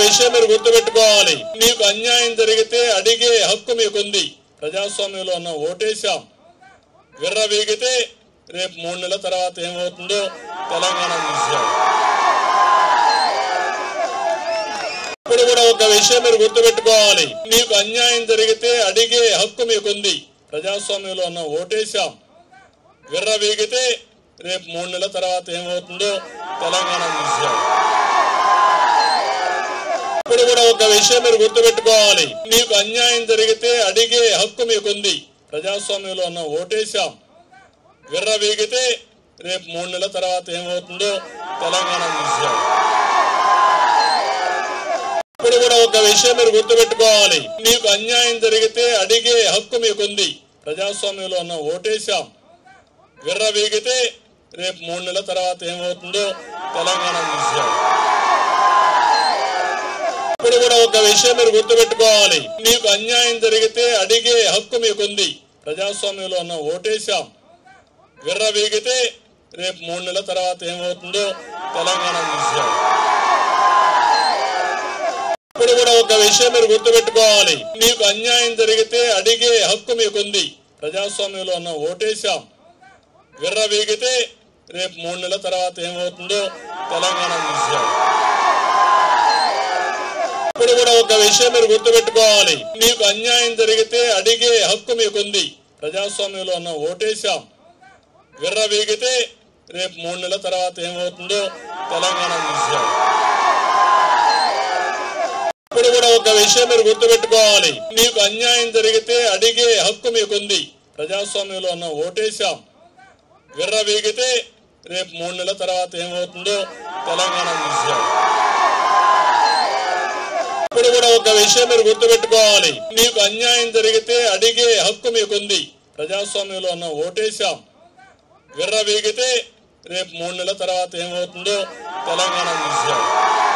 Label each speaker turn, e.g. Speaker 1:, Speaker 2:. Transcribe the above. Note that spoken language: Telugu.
Speaker 1: విషయం మీరు గుర్తుపెట్టుకోవాలి మీకు అన్యాయం జరిగితే అడిగే హక్కు మీకుంది ప్రజాస్వామ్యంలో ఉన్న ఓటేశాం విర్ర వీగితే రేపు మూడు నెలల తర్వాత ఏమవుతుందో తెలంగాణ చూసాం ఇప్పుడు కూడా ఒక విషయం మీరు గుర్తుపెట్టుకోవాలి మీకు అన్యాయం జరిగితే అడిగే హక్కు మీకుంది ప్రజాస్వామ్యంలో ఉన్న ఓటేశాం విర్ర వీగితే రేపు మూడు నెలల తర్వాత ఏమవుతుందో తెలంగాణ చూసాం ఇప్పుడు కూడా ఒక విషయం మీరు గుర్తుపెట్టుకోవాలి మీకు అన్యాయం జరిగితే అడిగే హక్కు మీకుంది ప్రజాస్వామ్యంలో ఉన్న ఓటేశాం విర్ర వీగితే రేపు మూడు నెలల తర్వాత ఏమవుతుందో తెలంగాణ చూసాం ఇప్పుడు కూడా ఒక విషయం మీరు గుర్తుపెట్టుకోవాలి మీకు అన్యాయం జరిగితే అడిగే హక్కు మీకుంది ప్రజాస్వామ్యంలో ఉన్న ఓటేశాం విర్ర వీగితే రేపు మూడు నెలల తర్వాత ఏమవుతుందో తెలంగాణ చూసాం ఇప్పుడు కూడా ఒక విషయం మీరు గుర్తుపెట్టుకోవాలి మీకు అన్యాయం జరిగితే అడిగే హక్కు మీకుంది ప్రజాస్వామ్యంలో ఉన్న ఓటేశాం విర్ర వీగితే రేపు మూడు నెలల తర్వాత ఏమవుతుందో తెలంగాణ చూసాం ఇప్పుడు కూడా ఒక విషయం మీరు గుర్తుపెట్టుకోవాలి మీకు అన్యాయం జరిగితే అడిగే హక్కు మీకుంది ప్రజాస్వామ్యంలో ఉన్న ఓటేశాం విర్ర వీగితే రేపు మూడు నెలల తర్వాత ఏమవుతుందో తెలంగాణ చూసాం ఇప్పుడు కూడా ఒక విషయం మీరు గుర్తుపెట్టుకోవాలి మీకు అన్యాయం జరిగితే అడిగే హక్కు మీకుంది ప్రజాస్వామ్యంలో ఉన్న ఓటేశాం విర్ర వీగితే రేపు మూడు నెలల తర్వాత ఏమవుతుందో తెలంగాణ చూసాం ఇప్పుడు కూడా ఒక విషయం మీరు గుర్తుపెట్టుకోవాలి మీకు అన్యాయం జరిగితే అడిగే హక్కు మీకుంది ప్రజాస్వామ్యంలో ఉన్న ఓటేశాం విర్ర వీగితే రేపు మూడు నెలల తర్వాత ఏమవుతుందో తెలంగాణ చూసాం ఇప్పుడు కూడా ఒక విషయం మీరు గుర్తుపెట్టుకోవాలి మీకు అన్యాయం జరిగితే అడిగే హక్కు మీకుంది ప్రజాస్వామ్యంలో ఉన్న ఓటేశాం విర్ర వీగితే రేపు మూడు నెలల తర్వాత ఏమవుతుందో తెలంగాణ చూసాం